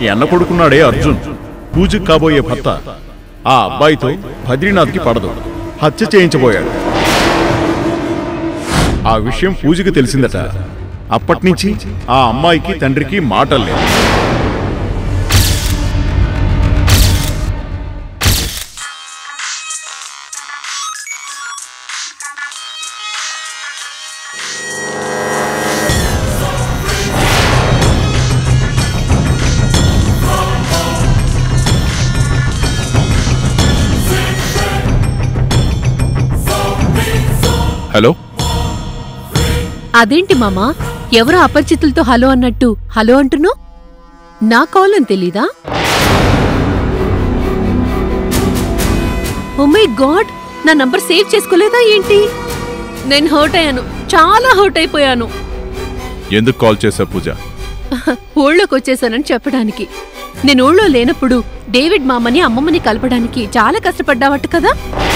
ఈ అన్న కొడుకున్నాడే అర్జున్ పూజకు కాబోయే భర్త ఆ అబ్బాయితో బద్రీనాథ్కి పడదు హత్య చేయించబోయాడు ఆ విషయం పూజకి తెలిసిందట అప్పట్నుంచి ఆ అమ్మాయికి తండ్రికి మాటలు లేవు హలో అదేంటి మామా ఎవరో అపరిచితులతో హలో అన్నట్టు హలో అంటున్నావు నా కాల్ అని తెలీదా ఓ మై గాడ్ నా నంబర్ సేవ్ చేసుకోలేదా ఏంటి నేను హర్ట్ అయ్యాను చాలా హర్ట్ అయిపోయాను ఎందుకు కాల్ చేశా పూజ ఊళ్ళోకి వచ్చేసానని చెప్పడానికి నేను ఊళ్ళో లేనప్పుడు డేవిడ్ మామని అమ్మమ్మని కలపడానికి చాలా కష్టపడ్డావట్టు కదా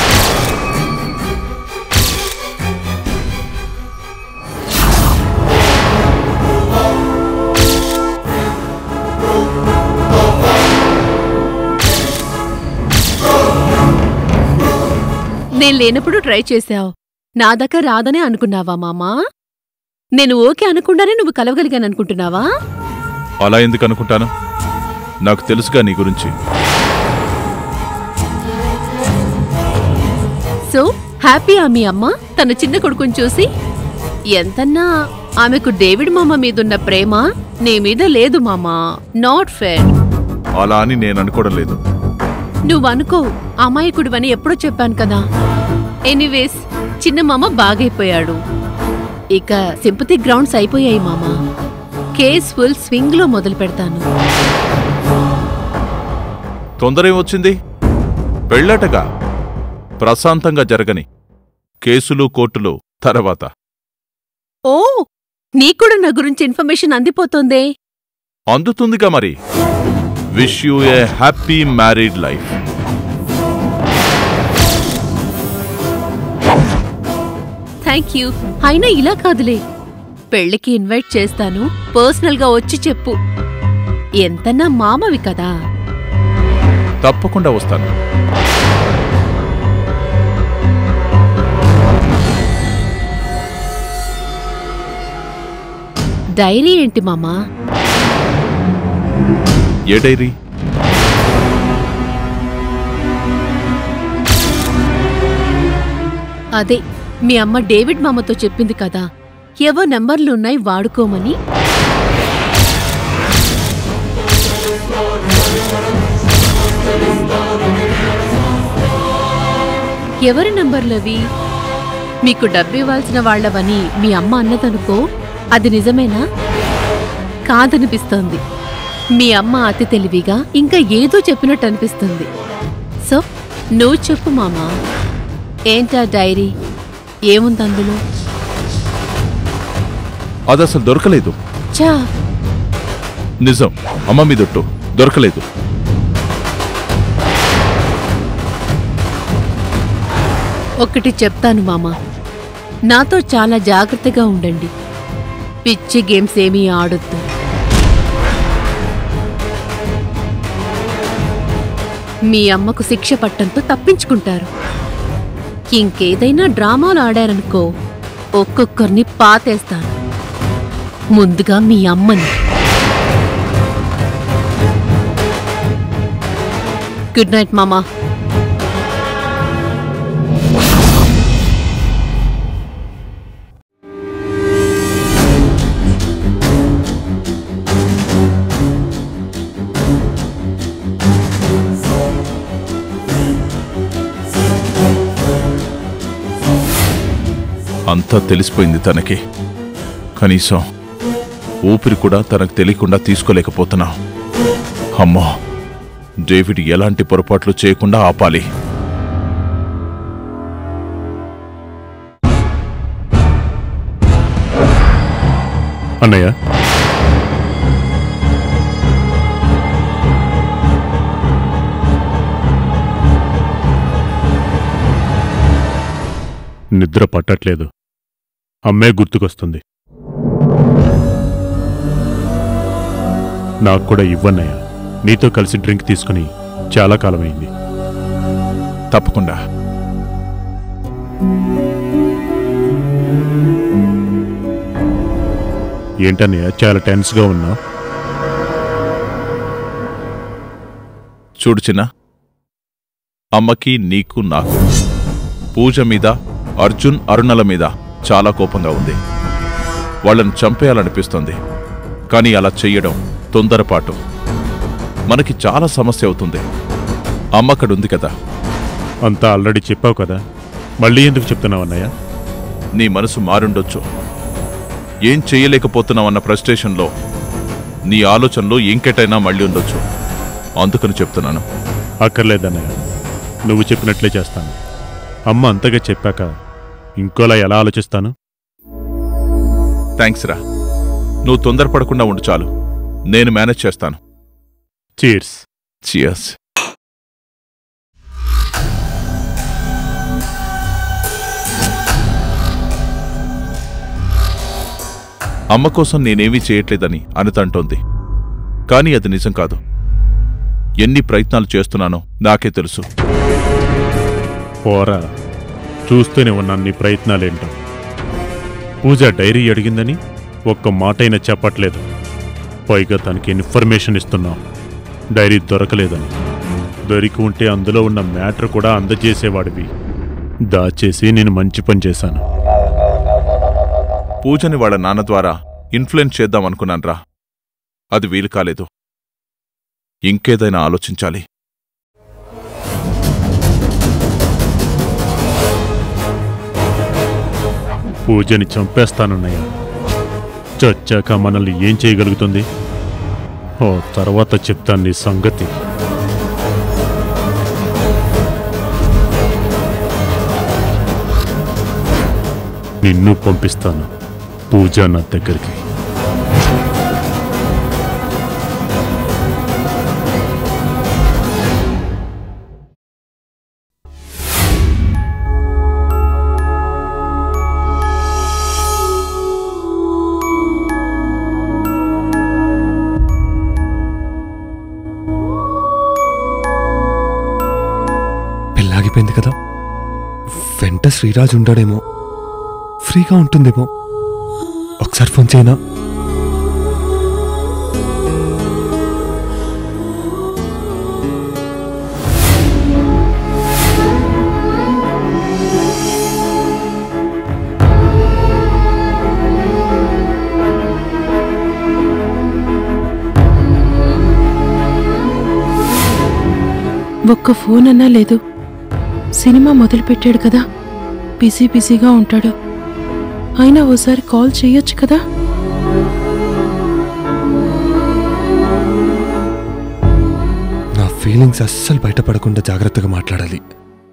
నేను లేనప్పుడు ట్రై చేశావు నా దగ్గర రాదనే అనుకున్నావా మామా నేను ఓకే అనుకుండానే నువ్వు కలవగలిగాననుకుంటున్నావా అలా ఎందుకు అనుకుంటాను నాకు తెలుసుగా నీ గురించి సో హ్యాపీ ఆ మీ అమ్మ తన చిన్న కొడుకుని చూసి ఎంతన్నా ఆమెకు డేవిడ్ మామ మీదున్న ప్రేమ నీ మీద లేదు మామా నాట్ ఫేర్ అలా అని నేను అనుకోవడం లేదు నువ్వనుకో అమాయకుడివని ఎప్పుడో చెప్పాను కదా ఎనీవేస్ చిన్న మామ బాగైపోయాడు ఇక సింపతి గ్రౌండ్స్ అయిపోయాయి మామా కేస్ ఫుల్ స్వింగ్ లో మొదలు పెడతాను తొందర ఏమొచ్చింది పెళ్ళటగా ప్రశాంతంగా జరగని కేసులు కోర్టులు తర్వాత ఓ నీకూడా నా గురించి ఇన్ఫర్మేషన్ అందిపోతోందే అందుతుందిగా మరి wish you a happy married life thank you అయినా ఇలా కాదులే పెళ్లికి ఇన్వైట్ చేస్తాను పర్సనల్ గా వచ్చి చెప్పు ఎంతన్నా మామవి కదా తప్పకుండా వస్తాను డైరీ ఏంటి మామా ఏ డైరీ అదే మీ అమ్మ డేవిడ్ మామతో చెప్పింది కదా ఏవో నంబర్లున్నాయి వాడుకోమని ఎవరి నంబర్లవి మీకు డబ్బు ఇవ్వాల్సిన వాళ్ళవని మీ అమ్మ అన్నదనుకో అది నిజమేనా కాదనిపిస్తోంది మీ అమ్మ అతి తెలివిగా ఇంకా ఏదో చెప్పినట్టు అనిపిస్తుంది సో నువ్వు చెప్పు మామా ఏంటా డైరీ ఏముంది అందులో అది అసలు దొరకలేదు చా నిజం అమ్మ మీదొట్టు దొరకలేదు ఒకటి చెప్తాను మామా నాతో చాలా జాగ్రత్తగా ఉండండి పిచ్చి గేమ్స్ ఏమీ ఆడొద్దు మీ అమ్మకు శిక్ష పట్టంతో తప్పించుకుంటారు ఇంకేదైనా డ్రామాలు ఆడారనుకో ఒక్కొక్కరిని పాతేస్తాను ముందుగా మీ అమ్మని గుడ్ నైట్ మామా అంతా తెలిసిపోయింది తనకి కనీసం ఊపిరి కూడా తనకు తెలియకుండా తీసుకోలేకపోతున్నా అమ్మో డేవిడ్ ఎలాంటి పొరపాట్లు చేయకుండా ఆపాలి అన్నయ్య నిద్ర పట్టట్లేదు అమ్మే గుర్తుకొస్తుంది నాకు కూడా ఇవ్వన్నయ్య నీతో కలిసి డ్రింక్ తీసుకుని చాలా కాలమైంది తప్పకుండా ఏంటన్నయ్య చాలా టెన్స్గా ఉన్నా చూడు చిన్న అమ్మకి నీకు నాకు పూజ మీద అర్జున్ అరుణల మీద చాలా కోపంగా ఉంది వాళ్ళని చంపేయాలనిపిస్తుంది కానీ అలా చెయ్యడం తొందరపాటు మనకి చాలా సమస్య అవుతుంది అమ్మ అక్కడ ఉంది కదా అంతా ఆల్రెడీ చెప్పావు కదా మళ్ళీ ఎందుకు చెప్తున్నావు అన్నయ్య నీ మనసు మారుండొచ్చు ఏం చెయ్యలేకపోతున్నావన్న ఫ్రస్ట్రేషన్లో నీ ఆలోచనలో ఇంకెటైనా మళ్ళీ ఉండొచ్చు అందుకని చెప్తున్నాను అక్కర్లేదన్నయ్య నువ్వు చెప్పినట్లే చేస్తాను అమ్మ అంతగా చెప్పాక ఇంకోలా ఎలా ఆలోచిస్తాను థ్యాంక్స్ రా నువ్వు తొందరపడకుండా ఉండు చాలు నేను మేనేజ్ చేస్తాను చీర్స్ చియర్స్ అమ్మ కోసం నేనేమీ చేయట్లేదని అనిత అంటోంది కానీ అది నిజం కాదు ఎన్ని ప్రయత్నాలు చేస్తున్నానో నాకే తెలుసు పోరా చూస్తూనే ఉన్నాను నీ ప్రయత్నాలేంటో పూజ డైరీ అడిగిందని ఒక్క మాటైనా చెప్పట్లేదు పైగా తనకి ఇన్ఫర్మేషన్ ఇస్తున్నావు డైరీ దొరకలేదని దొరికి ఉంటే అందులో ఉన్న మ్యాటర్ కూడా అందజేసేవాడివి దాచేసి నేను మంచి పని చేశాను పూజని వాళ్ళ నాన్న ద్వారా ఇన్ఫ్లుయెన్స్ చేద్దాం అనుకున్నాన్రా అది వీలు కాలేదు ఇంకేదైనా ఆలోచించాలి పూజని చంపేస్తానన్నయ్య చచ్చాక మనల్ని ఏం చేయగలుగుతుంది ఓ తర్వాత చెప్తాను నీ సంగతి నిన్ను పంపిస్తాను పూజ నా దగ్గరికి పెళ్ళాగిపోయింది కదా వెంట శ్రీరాజ్ ఉంటాడేమో ఫ్రీగా ఉంటుందేమో ఒకసారి ఫోన్ చేయనా ఒక్క ఫోన్ అన్నా లేదు సినిమా మొదలుపెట్టాడు కదా బిజీ బిజీగా ఉంటాడు అయినా ఓసారి కాల్ చేయొచ్చు కదా నా ఫీలింగ్స్ అస్సలు బయటపడకుండా జాగ్రత్తగా మాట్లాడాలి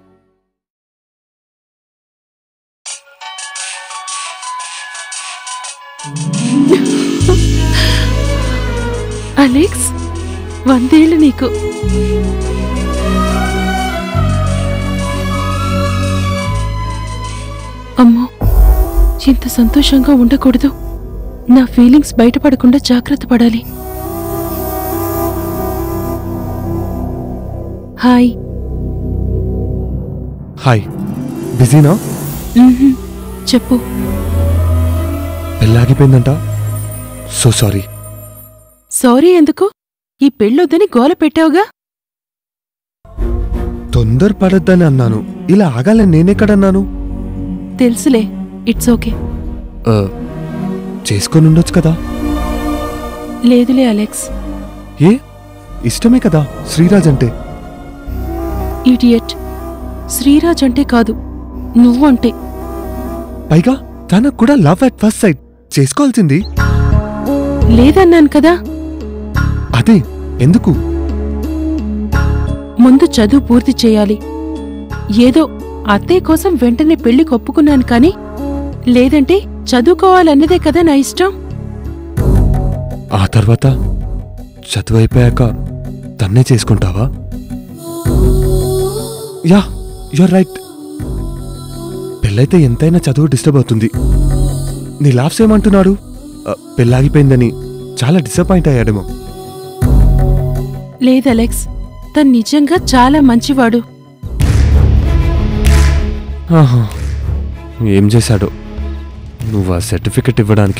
అలెక్స్ వందేళ్ళు నీకు అమ్మో ఇంత సంతోషంగా ఉండకూడదు నా ఫీలింగ్స్ బయటపడకుండా జాగ్రత్త పడాలి హాయ్ హాయ్ బిజీనా మ్మ్హ్మ్. చెప్పు పెళ్ళాగిపోయిందంట సో సారీ సారీ ఎందుకు ఈ పెళ్ళొద్దని గోల పెట్టావుగా తొందర పడద్దని అన్నాను ఇలా ఆగాలని నేనెక్కడన్నాను తెలుసులే ఇట్స్ ఓకే ఆ, చేసుకొని ఉండొచ్చు కదా లేదులే అలెక్స్ ఏ ఇష్టమే కదా శ్రీరాజ్ అంటే ఇడియట్ శ్రీరాజ్ అంటే కాదు నువ్వంటే పైగా తనకు కూడా లవ్ అట్ ఫస్ట్ సైట్ చేసుకోవాల్సింది లేదన్నాను కదా అదే ఎందుకు ముందు చదువు పూర్తి చేయాలి ఏదో అత్తయ్య కోసం వెంటనే పెళ్లి ఒప్పుకున్నాను కానీ లేదంటే చదువుకోవాలన్నదే కదా నా ఇష్టం ఆ తర్వాత చదువు అయిపోయాక తన్నే చేసుకుంటావా యా యువర్ రైట్ పెళ్ళైతే ఎంతైనా చదువు డిస్టర్బ్ అవుతుంది నీ లాభ్స్ ఏమంటున్నాడు ఆ, పెళ్ళాగిపోయిందని చాలా డిసప్పాయింట్ అయ్యాడేమో లేదు అలెక్స్ తను నిజంగా చాలా మంచివాడు ఆహా. ఏం చేశాడో నువ్వు ఆ సర్టిఫికెట్ ఇవ్వడానికి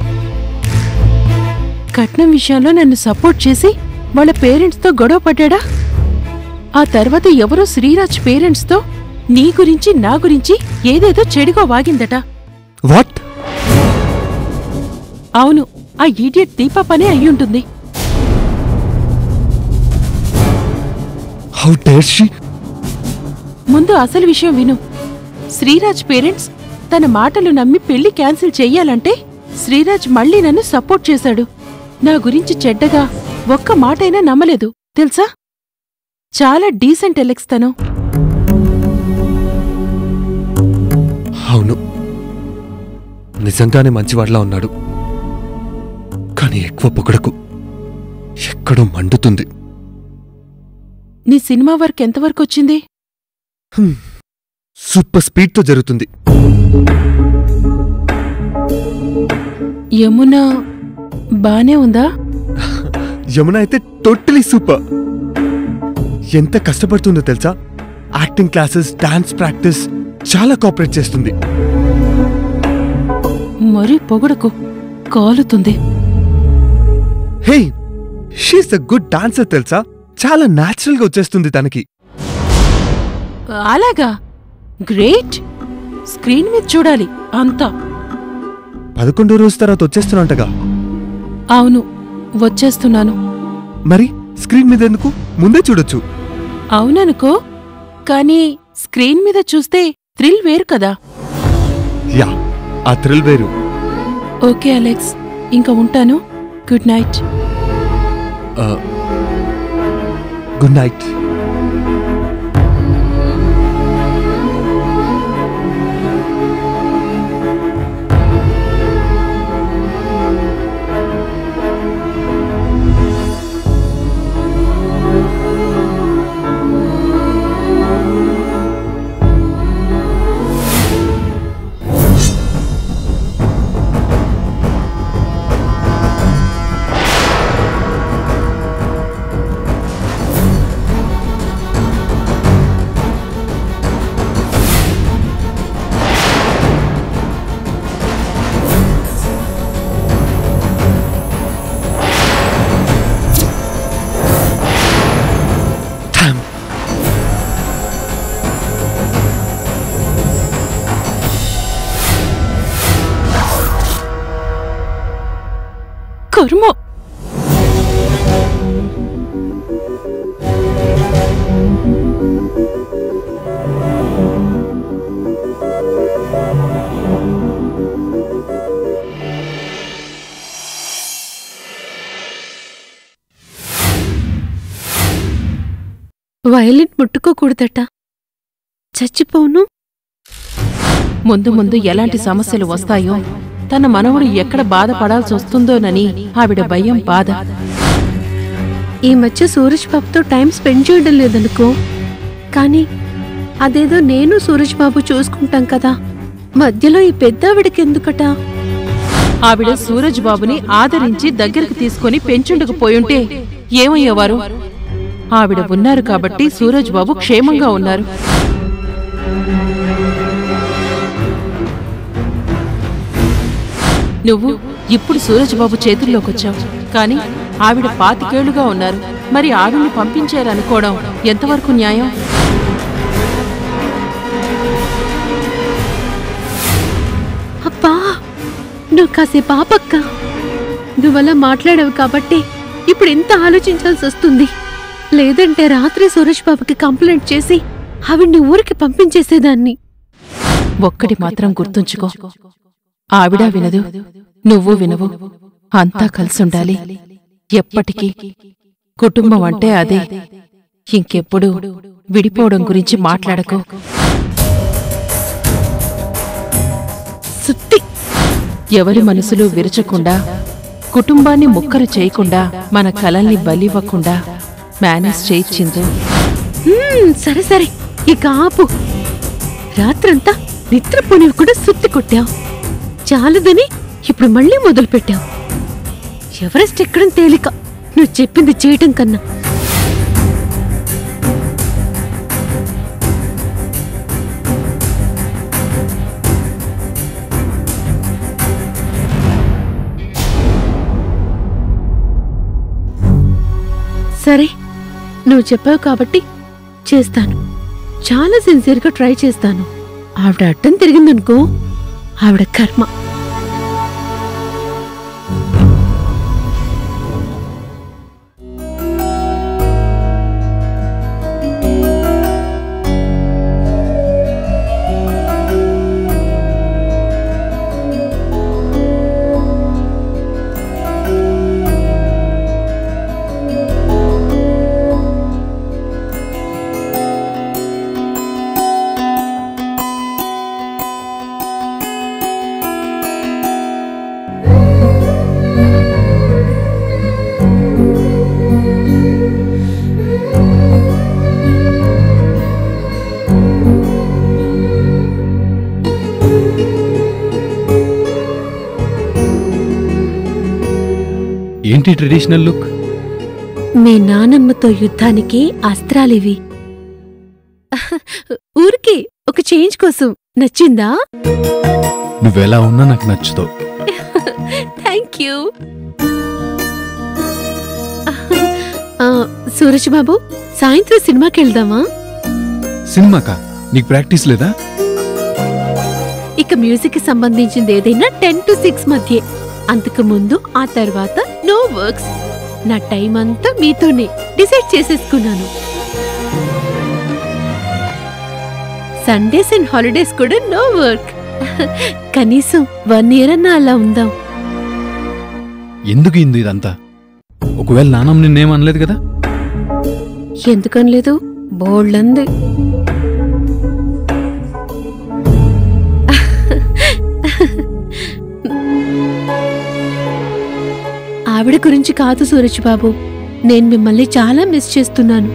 కట్నం విషయంలో నన్ను సపోర్ట్ చేసి వాళ్ళ పేరెంట్స్తో గొడవ పడ్డా ఆ తర్వాత ఎవరో శ్రీరాజ్ పేరెంట్స్తో నీ గురించి నా గురించి ఏదేదో చెడుగా వాగిందట వాట్ అవును ఆ ఈడియట్ దీపా పనే అయ్యుంటుంది హౌ డేర్ షీ ముందు అసలు విషయం విను శ్రీరాజ్ పేరెంట్స్ తన మాటలు నమ్మి పెళ్లి క్యాన్సిల్ చెయ్యాలంటే శ్రీరాజ్ మళ్ళీ నన్ను సపోర్ట్ చేశాడు నా గురించి చెడ్డగా ఒక్క మాటైనా నమ్మలేదు తెలుసా చాలా డీసెంట్ ఎలెక్స్ తను అవును నిజంగానే మంచివాడ్లా ఉన్నాడు కానీ ఎక్కువ పొగడకు ఎక్కడో మండుతుంది నీ సినిమా వర్క్ ఎంతవరకు వచ్చింది హ్మ్. సూపర్ స్పీడ్తో జరుగుతుంది యమున బానే ఉందా యమున అయితే టోటలీ సూపర్ ఎంత కష్టపడుతుందో తెలుసా యాక్టింగ్ క్లాసెస్ డాన్స్ ప్రాక్టీస్ చాలా కోఆపరేట్ చేస్తుంది మరీ పొగడకు కాలుతుంది hey she's a good dancer తెలుసా చాలా న్యాచురల్ గా వచ్చేస్తుంది తనకి అలాగా గ్రేట్ స్క్రీన్ మీద చూడాలి అంతా పదకొండో రోజు తర్వాత వచ్చేస్తున్నట్టగా అవును వచ్చేస్తున్నాను మరి స్క్రీన్ మీద ఎందుకు ముందే చూడొచ్చు అవుననుకో కానీ స్క్రీన్ మీద చూస్తే థ్రిల్ వేరు కదా యా ఆ థ్రిల్ వేరు ఓకే అలెక్స్ ఇంకా ఉంటాను good night good night Damn. కర్మ వయలిన్ ముట్టుకోకూడదట చచ్చిపోను ముందు ముందు ఎలాంటి సమస్యలు వస్తాయో తన మనవడు ఎక్కడ బాధపడాల్సి వస్తుందోనని ఆవిడ భయం బాధ ఈ మధ్య సూరజ్ బాబుతో టైం స్పెండ్ చేయడం లేదనుకో కానీ అదేదో నేను సూరజ్ బాబు చూసుకుంటాం కదా మధ్యలో ఈ పెద్దావిడికి ఎందుకట ఆవిడ సూరజ్ బాబుని ఆదరించి దగ్గరికి తీసుకొని పెంచుండకు పోయుంటే ఏమయ్యేవారు ఆవిడ ఉన్నారు కాబట్టి సూరజ్ బాబు క్షేమంగా ఉన్నారు నువ్వు ఇప్పుడు సూరజ్ బాబు చేతుల్లోకొచ్చావు కానీ ఆవిడ పాతికేళ్లుగా ఉన్నారు మరి ఆవిడ్ని పంపించారనుకోవడం ఎంతవరకు న్యాయం అబ్బా నువ్వు కాసేపు ఆపక్క నువ్వలా మాట్లాడావు కాబట్టి ఇప్పుడు ఎంత ఆలోచించాల్సి వస్తుంది లేదంటే రాత్రి సురేష్ బాబుకి కంప్లైంట్ చేసి ఆవిడ్ని ఊరికి పంపించేసేదాన్ని ఒక్కటి మాత్రం గుర్తుంచుకో ఆవిడ వినదు నువ్వు వినవు అంతా కలిసుండాలి ఎప్పటికీ కుటుంబం అంటే అదే ఇంకెప్పుడు విడిపోవడం గురించి మాట్లాడకు సుత్తి ఎవరి మనసులు విరచకుండా కుటుంబాన్ని ముక్కలు చేయకుండా మన కలల్ని బలివ్వకుండా మేనేజ్ చేయించింది హ్మ్, సరే సరే ఇక ఆపు రాత్రంతా నిద్రపోనివి కూడా సుత్తి కొట్టావు చాలదని ఇప్పుడు మళ్ళీ మొదలు పెట్టావు ఎవరెస్ట్ ఎక్కడం తేలిక నువ్వు చెప్పింది చేయటం కన్నా సరే నువ్వు చెప్పావు కాబట్టి చేస్తాను చాలా సిన్సియర్గా ట్రై చేస్తాను ఆవిడ అడ్డం తిరిగిందనుకో ఆవిడ కర్మ ఏంటి ట్రెడిషనల్ లుక్ మీ నానమ్మతో యుద్ధానికి అస్త్రాలివి ఊరికే ఒక చేంజ్ కోసం నచ్చిందా నువ్వెలా ఉన్నా నాకు నచ్చుతావు థ్యాంక్ యూ సూరజ్ బాబు సాయంత్రం సినిమాకి వెళ్దామా సినిమాకా నీకు ప్రాక్టీస్ లేదా ఇక మ్యూజిక్ కి సంబంధించింది ఏదైనా టెన్ టు సిక్స్ మధ్య అంతకు ముందు ఆ తర్వాత నో వర్క్స్ నా టైం అంతా మీతోనే డిసైడ్ చేసేసుకున్నాను సండేస్ అండ్ హాలిడేస్ కూడా నో వర్క్ కనీసం వన్ ఇయర్ అన్నా అలా ఉందాం ఎందుకు ఇందు ఇదంతా ఒకవేళ నాన్నమ్మ నిన్నేం అనలేదు కదా ఎందుకనలేదు బోల్డంది ఆవిడ గురించి కాదు సూరజ్ బాబు నేను మిమ్మల్ని చాలా మిస్ చేస్తున్నాను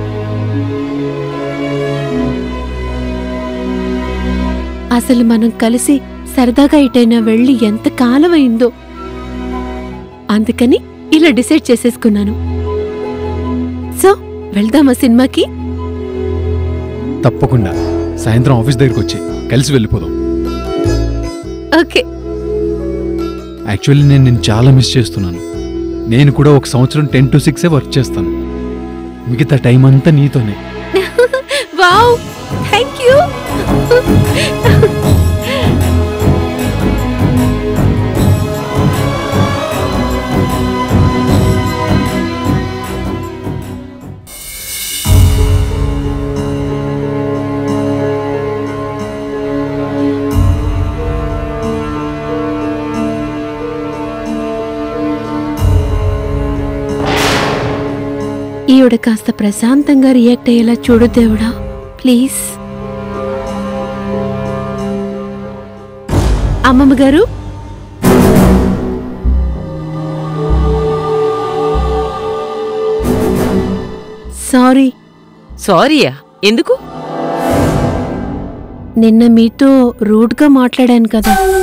అసలు మనం కలిసి సరదాగా ఇటైనా వెళ్ళి ఎంత కాలం అయిందో అందుకని ఇలా డిసైడ్ చేసేసుకున్నాను సో వెళ్దామా సినిమాకి తప్పకుండా సాయంత్రం ఆఫీస్ దగ్గరికి వచ్చి కలిసి వెళ్ళిపోదాం ఓకే యాక్చువల్లీ నేను నిన్ను చాలా మిస్ చేస్తున్నాను నేను కూడా ఒక సంవత్సరం టెన్ టు సిక్సే వర్క్ చేస్తాను మిగతా టైం అంతా నీతోనే వావ్ థ్యాంక్ యూ ఈవిడ కాస్త ప్రశాంతంగా రియాక్ట్ అయ్యేలా చూడు దేవుడా ప్లీజ్ అమ్మమ్మ గారు సారీ సారీయా ఎందుకు నిన్న మీతో రూడ్గా మాట్లాడాను కదా